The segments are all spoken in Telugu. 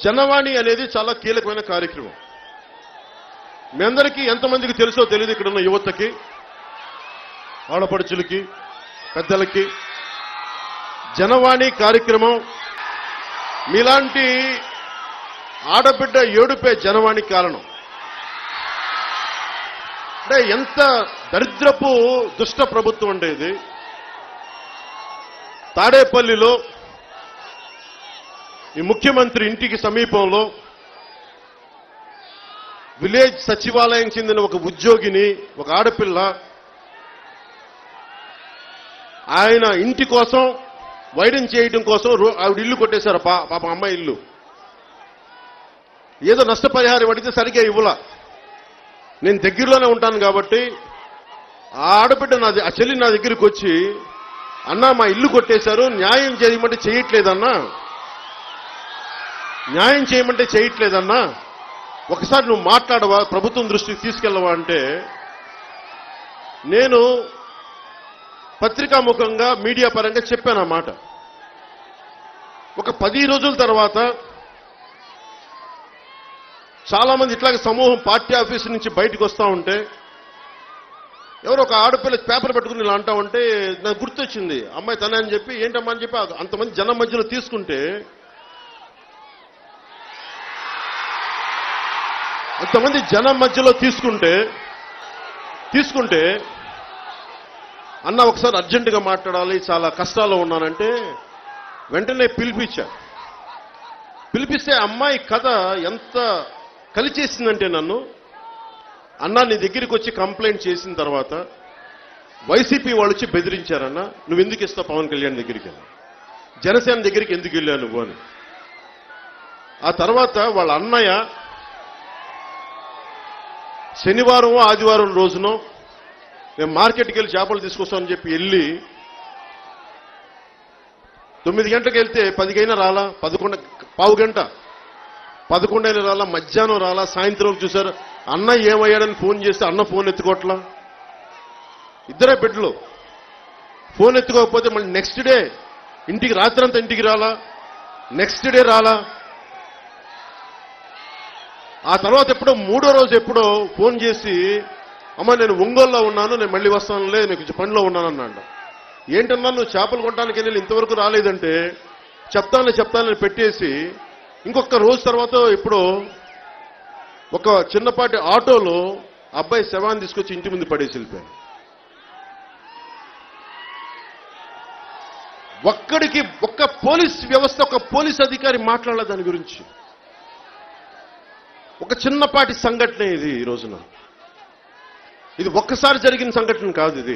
జనవాణి అనేది చాలా కీలకమైన కార్యక్రమం మీ అందరికీ ఎంతమందికి తెలుసో తెలియదు ఇక్కడ ఉన్న యువతకి ఆడపడుచులకి పెద్దలకి జనవాణి కార్యక్రమం మీలాంటి ఆడబిడ్డ ఏడుపే జనవాణి కారణం అంటే ఎంత దరిద్రపు దుష్ట ప్రభుత్వం అంటే ఇది తాడేపల్లిలో ఈ ముఖ్యమంత్రి ఇంటికి సమీపంలో విలేజ్ సచివాలయం చెందిన ఒక ఉద్యోగిని ఒక ఆడపిల్ల ఆయన ఇంటి కోసం వైడెన్ చేయడం కోసం రో- ఆవిడ ఇల్లు కొట్టేశారు పా పాప అమ్మాయి ఇల్లు ఏదో నష్టపరిహారం అడిగితే సరిగ్గా ఇవ్వల నేను దగ్గరలోనే ఉంటాను కాబట్టి ఆ ఆడబిడ్డ నా ద- ఆ చెల్లి నా దగ్గరికి వచ్చి అన్నా మా ఇల్లు కొట్టేశారు న్యాయం చేయమంటే చేయట్లేదన్నా న్యాయం చేయమంటే చేయట్లేదన్నా ఒకసారి నువ్వు మాట్లాడవా ప్రభుత్వం దృష్టికి తీసుకెళ్ళవా అంటే నేను పత్రికాముఖంగా మీడియా పరంగా చెప్పాను ఆ మాట ఒక పది రోజుల తర్వాత చాలా మంది ఇట్లాగే సమూహం పార్టీ ఆఫీస్ నుంచి బయటకు వస్తా ఉంటే ఎవరో ఒక ఆడపిల్ల పేపర్ పెట్టుకుని ఇలా అంటా ఉంటే నాకు గుర్తొచ్చింది అమ్మాయి తనే అని చెప్పి ఏంటమ్మా అని చెప్పి అంతమంది జనం మధ్యలో తీసుకుంటే అంతమంది జనం మధ్యలో తీసుకుంటే తీసుకుంటే అన్న ఒకసారి అర్జెంటుగా మాట్లాడాలి చాలా కష్టాల్లో ఉన్నానంటే వెంటనే పిలిపించా పిలిపిస్తే అమ్మాయి కథ ఎంత కలిచేసిందంటే నన్ను అన్న నీ దగ్గరికి వచ్చి కంప్లైంట్ చేసిన తర్వాత వైసీపీ వాళ్ళు వచ్చి బెదిరించారన్న నువ్వు ఎందుకు ఇస్తావు పవన్ కళ్యాణ్ దగ్గరికి అని జనసేన దగ్గరికి ఎందుకు వెళ్ళావు నువ్వు అని ఆ తర్వాత వాళ్ళ అన్నయ్య శనివారం ఆదివారం రోజునో మేము మార్కెట్కి వెళ్ళి చేపలు తీసుకొస్తామని చెప్పి వెళ్ళి తొమ్మిది గంటలకు వెళ్తే పదికైనా రాలా పదకొండు పావు గంట పదకొండైనా రాలా మధ్యాహ్నం రాలా సాయంత్రం చూశారు అన్న ఏమయ్యాడని ఫోన్ చేస్తే అన్న ఫోన్ ఎత్తుకోవట్లా ఇద్దరే బిడ్డలు ఫోన్ ఎత్తుకోకపోతే మళ్ళీ నెక్స్ట్ డే ఇంటికి రాత్రంతా ఇంటికి రాలా నెక్స్ట్ డే రాలా ఆ తర్వాత ఎప్పుడో మూడో రోజు ఎప్పుడో ఫోన్ చేసి అమ్మ నేను ఒంగోలులో ఉన్నాను నేను మళ్ళీ వస్తానులే నేను కొంచెం పనిలో ఉన్నాను అన్నాడు ఏంటన్నా నువ్వు చేపలు కొనడానికి వెళ్ళి ఇంతవరకు రాలేదంటే చెప్తానులే చెప్తానని పెట్టేసి ఇంకొక రోజు తర్వాత ఇప్పుడు ఒక చిన్నపాటి ఆటోలో అబ్బాయి శవాన్ని తీసుకొచ్చి ఇంటి ముందు పడేసి వెళ్ళిపోయాను ఒక్కడికి ఒక్క పోలీస్ వ్యవస్థ ఒక పోలీస్ అధికారి మాట్లాడాల దాని గురించి ఒక చిన్నపాటి సంఘటన ఇది ఈ రోజున ఇది ఒక్కసారి జరిగిన సంఘటన కాదు ఇది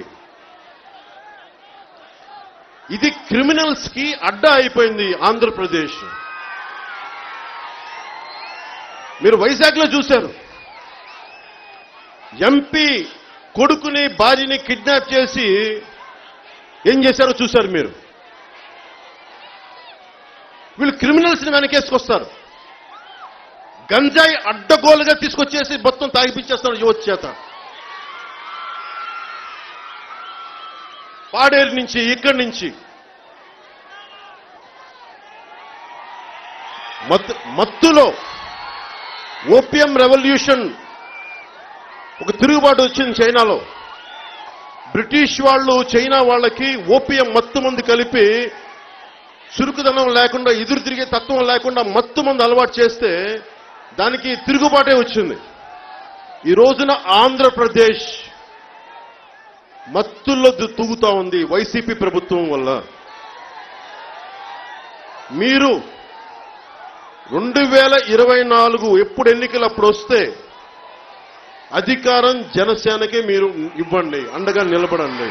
ఇది క్రిమినల్స్ కి అడ్డా అయిపోయింది ఆంధ్రప్రదేశ్ మీరు వైజాగ్ లో చూశారు ఎంపీ కొడుకుని భార్యని కిడ్నాప్ చేసి ఏం చేశారో చూశారు మీరు వీళ్ళు క్రిమినల్స్ ని వెనకేసుకొస్తారు గంజాయి అడ్డగోలుగా తీసుకొచ్చేసి మొత్తం తాగిపించేస్తారు యువత చేత పాడేరు నుంచి ఇక్కడి నుంచి మత్తు మత్తులో ఓపియం రెవల్యూషన్ ఒక తిరుగుబాటు వచ్చింది చైనాలో బ్రిటిష్ వాళ్ళు చైనా వాళ్ళకి ఓపియం మత్తు మందు కలిపి చురుకుదనం లేకుండా ఎదురు తిరిగే తత్వం లేకుండా మత్తు మందు అలవాటు చేస్తే దానికి తిరుగుబాటే వచ్చింది ఈ రోజున ఆంధ్రప్రదేశ్ మత్తుల్లో దు- తూగుతా ఉంది వైసీపీ ప్రభుత్వం వల్ల మీరు రెండు వేల ఇరవై నాలుగు ఎప్పుడు ఎన్నికలు అప్పుడు వస్తే అధికారం జనసేనకే మీరు ఇవ్వండి అండగా నిలబడండి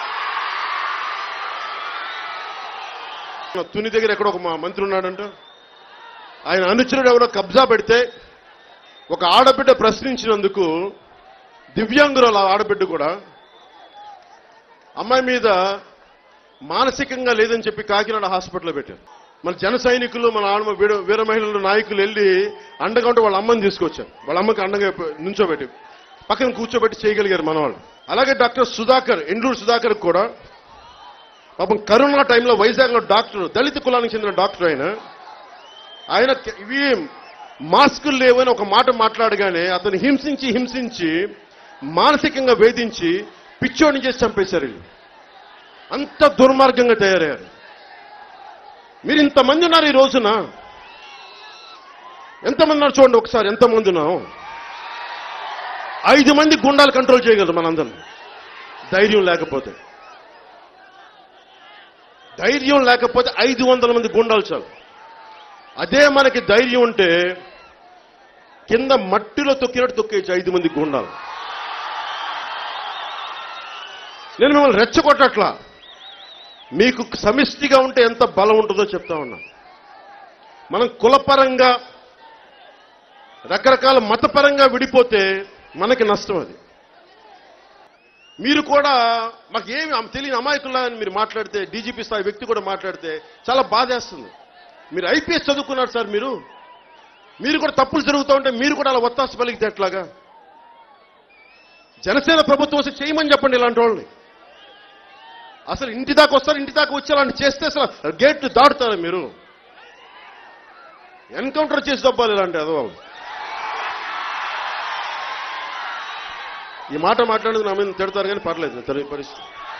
తుని దగ్గర ఎక్కడ ఒక మా మంత్రి ఉన్నాడంట ఆయన అనుచరుడు ఎవరో కబ్జా పెడితే ఒక ఆడబిడ్డ ప్రశ్నించినందుకు దివ్యాంగురాలు ఆ ఆడబిడ్డ కూడా అమ్మాయి మీద మానసికంగా లేదని చెప్పి కాకినాడ హాస్పిటల్లో పెట్టారు మన జన సైనికులు మన ఆడ వీర వీర మహిళలు నాయకులు వెళ్ళి అండగా ఉంటే వాళ్ళ అమ్మని తీసుకొచ్చారు వాళ్ళ అమ్మకి అండగా నుంచోబెట్టి పక్కన కూర్చోబెట్టి చేయగలిగారు మన వాళ్ళు అలాగే డాక్టర్ సుధాకర్ ఎండూరు సుధాకర్ కూడా పాపం కరోనా టైంలో వైజాగ్లో డాక్టర్ దళిత కులానికి చెందిన డాక్టర్ ఆయన ఆయన క- ఇవి మాస్కులు లేవని ఒక మాట మాట్లాడగానే అతను హింసించి హింసించి మానసికంగా వేధించి పిచ్చోడిని చేసి చంపేశారు వీళ్ళు అంత దుర్మార్గంగా తయారయ్యారు మీరు ఇంతమంది ఉన్నారు ఈ రోజున ఎంతమంది ఉన్నారు చూడండి ఒకసారి ఎంతమంది ఉన్నాం ఐదు మంది గుండాలు కంట్రోల్ చేయగలరు మనందరం ధైర్యం లేకపోతే ధైర్యం లేకపోతే ఐదు వందల మంది గుండాలు చాలు అదే మనకి ధైర్యం ఉంటే కింద మట్టిలో తొక్కినట్టు తొక్కేయచ్చు ఐదు మంది గుండాలు నేను మిమ్మల్ని రెచ్చగొట్టట్లా మీకు సమిష్టిగా ఉంటే ఎంత బలం ఉంటుందో చెప్తా ఉన్నా మనం కులపరంగా రకరకాల మతపరంగా విడిపోతే మనకి నష్టం అది మీరు కూడా మాకు ఏమి ఆమె తెలియని అమాయకుల్లా అని మీరు మాట్లాడితే డీజీపీ స్థాయి వ్యక్తి కూడా మాట్లాడితే చాలా బాధేస్తుంది మీరు ఐపీఎస్ చదువుకున్నారు సార్ మీరు మీరు కూడా తప్పులు జరుగుతూ ఉంటే మీరు కూడా అలా ఒత్తాస పలికితే ఎట్లాగా జనసేన ప్రభుత్వం వస్తే చేయమని చెప్పండి ఇలాంటి వాళ్ళని అసలు ఇంటి దాకా వస్తారు ఇంటి దాకా వచ్చి అలాంటి చేస్తే అసలు గేట్ దాటుతారా మీరు ఎన్కౌంటర్ చేసి దబ్బాలి ఇలాంటి అదో ఈ మాట మాట్లాడేందుకు నా మీద తిడతారు కానీ పర్లేదు తెలియని పరిస్థితి